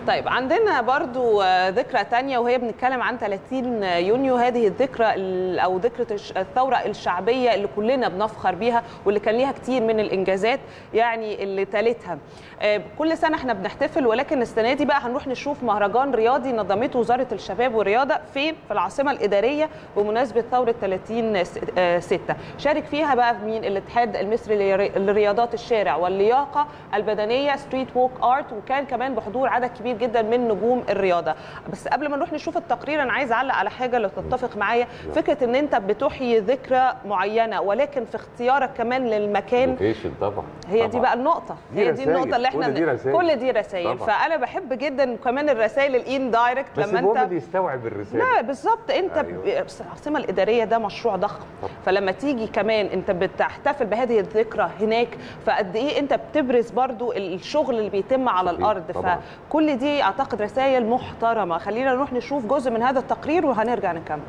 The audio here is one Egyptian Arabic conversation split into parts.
طيب عندنا برضو آه، ذكرى تانية وهي بنتكلم عن 30 يونيو هذه الذكرى ال- أو ذكرى الش- الثورة الشعبية اللي كلنا بنفخر بيها واللي كان ليها كتير من الإنجازات يعني اللي تالتها آه، كل سنة احنا بنحتفل ولكن السنة دي بقى هنروح نشوف مهرجان رياضي نظمته وزارة الشباب والرياضة في في العاصمة الإدارية بمناسبة ثورة 30 س- آه، 6 شارك فيها بقى مين الاتحاد المصري لري- لرياضات الشارع واللياقة البدنية ستريت ووك ارت وكان كمان بحضور عدد كبير جدا من نجوم الرياضة بس قبل ما نروح نشوف التقرير انا عايز اعلق على حاجة لو تتفق معايا فكرة ان انت بتحيي ذكرى معينة ولكن في اختيارك كمان للمكان لوكيشن طبعا هي دي طبعاً. بقى النقطة دي هي دي رسايل. النقطة اللي احنا كل دي رسايل. كل دي رسائل طبعاً. فأنا بحب جدا كمان الرسائل الاندايركت بس لما المهم انت يستوعب الرساله لا بالظبط انت أيوة. أيوة. العاصمه الاداريه ده مشروع ضخم فلما تيجي كمان انت بتحتفل بهذه الذكرى هناك فقد ايه انت بتبرز برضو الشغل اللي بيتم على صحيح. الارض طبعاً. فكل دي اعتقد رسائل محترمه خلينا نروح نشوف جزء من هذا التقرير وهنرجع نكمل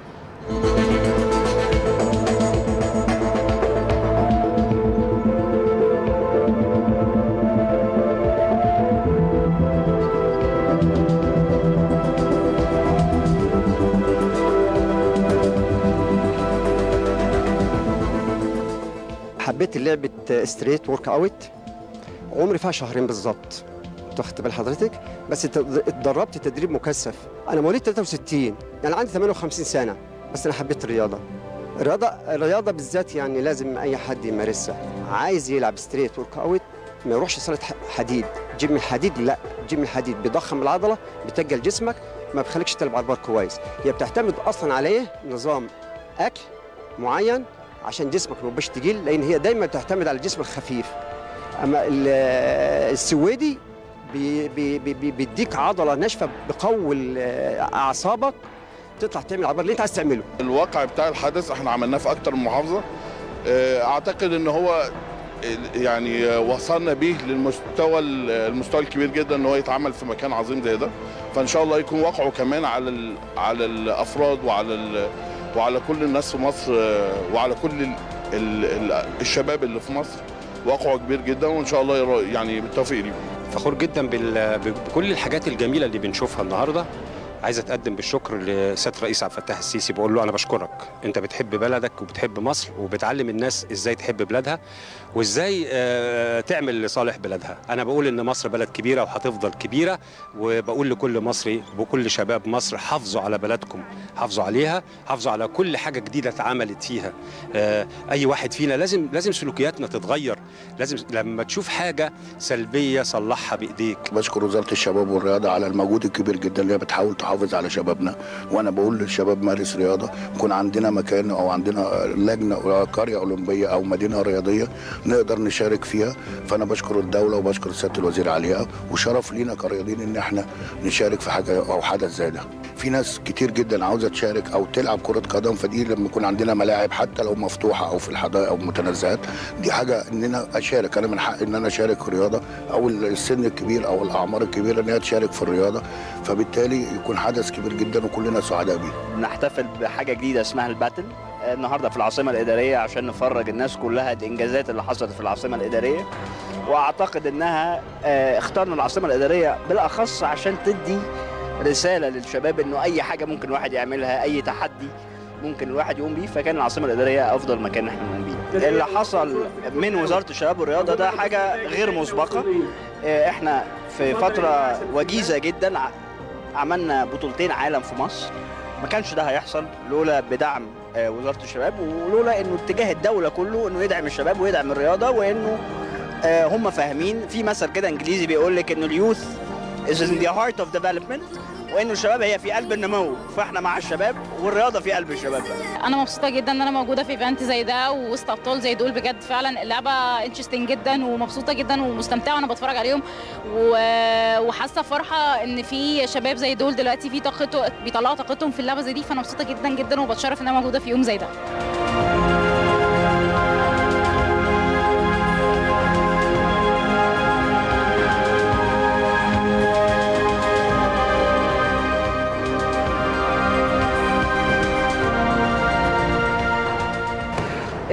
حبيت لعبه ستريت ورك اوت عمري فيها شهرين بالظبط تاخد بال حضرتك بس ات- اتدربت تدريب مكثف انا مواليد 63 يعني عندي 58 سنه بس انا حبيت الرياضه الرياضه الرياضه بالذات يعني لازم اي حد يمارسها عايز يلعب ستريت ورك اوت ما يروحش صاله ح- حديد جيم الحديد لا جيم الحديد بيضخم العضله بتجل جسمك ما بيخليكش تلعب على البار كويس هي بتعتمد اصلا على ايه نظام اكل معين عشان جسمك ما يبقاش تقيل لان هي دايما تعتمد على الجسم الخفيف اما ال- السويدي بي بي بي بي- بيديك عضله ناشفه بقوي ال- اعصابك تطلع تعمل العضله اللي انت عايز تعمله الواقع بتاع الحدث احنا عملناه في اكتر من محافظه اه، اعتقد ان هو ال- يعني اه، وصلنا بيه للمستوى ال- المستوى الكبير جدا ان هو يتعمل في مكان عظيم زي ده فان شاء الله يكون واقعه كمان على ال- على الافراد وعلى ال- وعلى كل الناس في مصر اه، وعلى كل ال- ال- ال- الشباب اللي في مصر واقعه كبير جدا وان شاء الله يرا- يعني بالتوفيق ليهم فخور جدا بال- بكل الحاجات الجميله اللي بنشوفها النهارده عايز اتقدم بالشكر لسياده الرئيس عبد الفتاح السيسي بقول له انا بشكرك انت بتحب بلدك وبتحب مصر وبتعلم الناس ازاي تحب بلادها وازاي آه، تعمل لصالح بلادها انا بقول ان مصر بلد كبيره وهتفضل كبيره وبقول لكل مصري وكل شباب مصر حافظوا على بلدكم حافظوا عليها حافظوا على كل حاجه جديده اتعملت فيها آه، اي واحد فينا لازم لازم سلوكياتنا تتغير لازم لما تشوف حاجه سلبيه صلحها بايديك بشكر وزاره الشباب والرياضه على المجهود الكبير جدا اللي هي بتحاول تحافظ على شبابنا وانا بقول للشباب مارس رياضه يكون عندنا مكان او عندنا لجنه أو قريه اولمبيه او مدينه رياضيه نقدر نشارك فيها فانا بشكر الدوله وبشكر سياده الوزير عليها وشرف لينا كرياضيين ان احنا نشارك في حاجه او حدث زي ده في ناس كتير جدا عاوزه تشارك او تلعب كره قدم فدي لما يكون عندنا ملاعب حتى لو مفتوحه او في الحدائق او متنزهات دي حاجه ان انا اشارك انا من حقي ان انا اشارك في الرياضه او السن الكبير او الاعمار الكبيره ان هي تشارك في الرياضه فبالتالي يكون حدث كبير جدا وكلنا سعداء بيه بنحتفل بحاجه جديده اسمها الباتل النهارده في العاصمه الاداريه عشان نفرج الناس كلها الانجازات اللي حصلت في العاصمه الاداريه واعتقد انها آه، اخترنا العاصمه الاداريه بالاخص عشان تدي رساله للشباب انه اي حاجه ممكن الواحد يعملها اي تحدي ممكن الواحد يقوم بيه فكان العاصمه الاداريه افضل مكان احنا نقوم بيه اللي حصل من وزاره الشباب والرياضه ده حاجه غير مسبقه آه، احنا في فتره وجيزه جدا ع- عملنا بطولتين عالم في مصر ما كانش ده هيحصل لولا بدعم آه، وزاره الشباب ولولا انه اتجاه الدوله كله انه يدعم الشباب ويدعم الرياضه وانه آه، هم فاهمين في مثل كده انجليزي بيقول لك انه اليوث is in the heart of development وانه الشباب هي في قلب النمو فاحنا مع الشباب والرياضه في قلب الشباب بقى. انا مبسوطه جدا ان انا موجوده في ايفنت زي ده ووسط ابطال زي دول بجد فعلا اللعبه انترستنج جدا ومبسوطه جدا ومستمتعه وانا بتفرج عليهم و- وحاسه فرحه ان في شباب زي دول دلوقتي في طاقته بيطلعوا طاقتهم في اللعبه زي دي فانا مبسوطه جدا جدا وبتشرف ان انا موجوده في يوم زي ده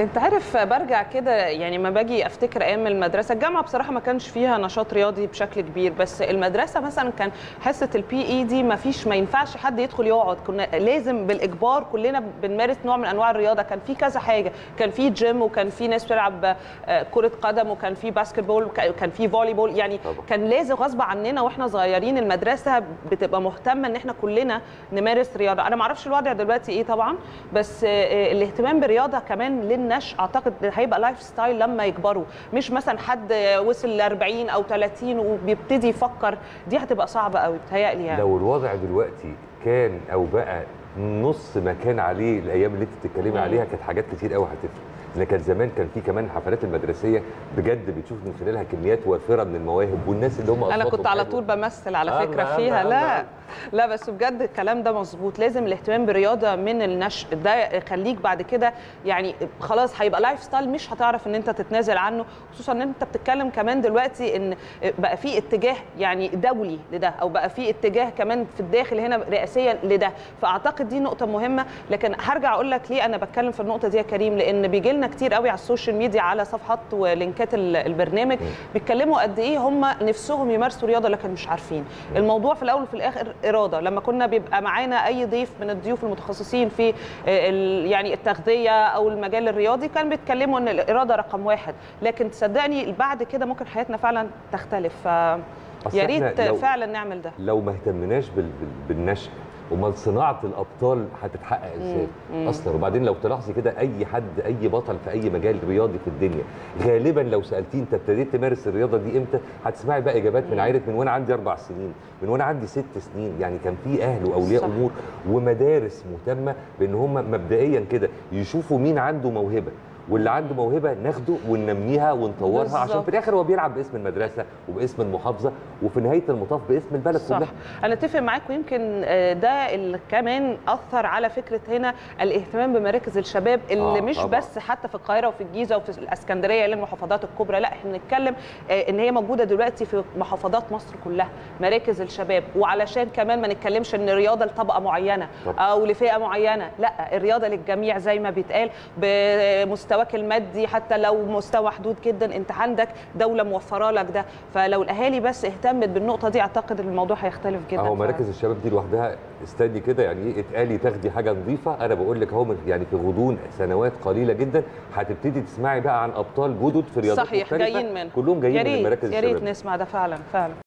انت عارف برجع كده يعني ما باجي افتكر ايام المدرسه الجامعه بصراحه ما كانش فيها نشاط رياضي بشكل كبير بس المدرسه مثلا كان حصه البي اي دي ما فيش ما ينفعش حد يدخل يقعد كنا لازم بالاجبار كلنا بنمارس نوع من انواع الرياضه كان في كذا حاجه كان في جيم وكان في ناس بتلعب آه، كره قدم وكان في باسكت بول وكان في فولي بول يعني طبعا. كان لازم غصب عننا واحنا صغيرين المدرسه بتبقى مهتمه ان احنا كلنا نمارس رياضه انا ما اعرفش الوضع دلوقتي ايه طبعا بس آه، الاهتمام بالرياضه كمان للنشء اعتقد هيبقى لايف ستايل لما يكبروا مش مثلا حد وصل ل 40 او 30 وبيبتدي يفكر دي هتبقى صعبه قوي بتهيألي يعني لو الوضع دلوقتي كان او بقى نص ما كان عليه الايام اللي انت بتتكلمي مم. عليها كانت حاجات كتير قوي هتفرق لان كان زمان كان في كمان الحفلات المدرسيه بجد بتشوف من خلالها كميات وافره من المواهب والناس اللي هم انا أصواتهم كنت على حلوة. طول بمثل على آه، فكره نعم، فيها نعم، لا نعم. لا بس بجد الكلام ده مظبوط لازم الاهتمام بالرياضه من النشء ده يخليك بعد كده يعني خلاص هيبقى لايف ستايل مش هتعرف ان انت تتنازل عنه خصوصا ان انت بتتكلم كمان دلوقتي ان بقى في اتجاه يعني دولي لده او بقى في اتجاه كمان في الداخل هنا رئاسيا لده فاعتقد دي نقطه مهمه لكن هرجع اقول لك ليه انا بتكلم في النقطه دي يا كريم لان بيجي لنا كتير قوي على السوشيال ميديا على صفحات ولينكات ال- البرنامج بيتكلموا قد ايه هم نفسهم يمارسوا رياضه لكن مش عارفين الموضوع في الاول وفي الاخر اراده لما كنا بيبقى معانا اي ضيف من الضيوف المتخصصين في آه، ال- يعني التغذيه او المجال الرياضي كان بيتكلموا ان الاراده رقم واحد لكن تصدقني بعد كده ممكن حياتنا فعلا تختلف ف أصل يا إحنا ريت لو- فعلا نعمل ده لو ما اهتمناش بال- بال- بالنشء امال صناعه الابطال هتتحقق ازاي مم. اصلا وبعدين لو تلاحظي كده اي حد اي بطل في اي مجال رياضي في الدنيا غالبا لو سالتيه انت ابتديت تمارس الرياضه دي امتى هتسمعي بقى اجابات من عائله من وانا عندي اربع سنين من وانا عندي ست سنين يعني كان في اهل واولياء صح. امور ومدارس مهتمه بان هم مبدئيا كده يشوفوا مين عنده موهبه واللي عنده موهبه ناخده وننميها ونطورها عشان بالظبط. في الاخر هو بيلعب باسم المدرسه وباسم المحافظه وفي نهايه المطاف باسم البلد صح كلها انا اتفق معاك ويمكن آه، ده اللي كمان اثر على فكره هنا الاهتمام بمراكز الشباب اللي آه، مش طبعاً. بس حتى في القاهره وفي الجيزه وفي الاسكندريه اللي المحافظات الكبرى لا احنا بنتكلم آه، ان هي موجوده دلوقتي في محافظات مصر كلها مراكز الشباب وعلشان كمان ما نتكلمش ان الرياضه لطبقه معينه طبعاً. او لفئه معينه لا الرياضه للجميع زي ما بيتقال بمستواك المادي حتى لو مستوى محدود جدا انت عندك دوله موفره لك ده فلو الاهالي بس اهتمت بالنقطه دي اعتقد الموضوع هيختلف جدا اهو ف- مراكز الشباب دي لوحدها استني كده يعني ايه اتقالي تاخدي حاجه نظيفه انا بقول لك اهو من- يعني في غضون سنوات قليله جدا هتبتدي تسمعي بقى عن ابطال جدد في رياضات صحيح مختلفه جايين من كلهم جايين يا من ريت مراكز يا الشباب ريت نسمع ده فعلا فعلا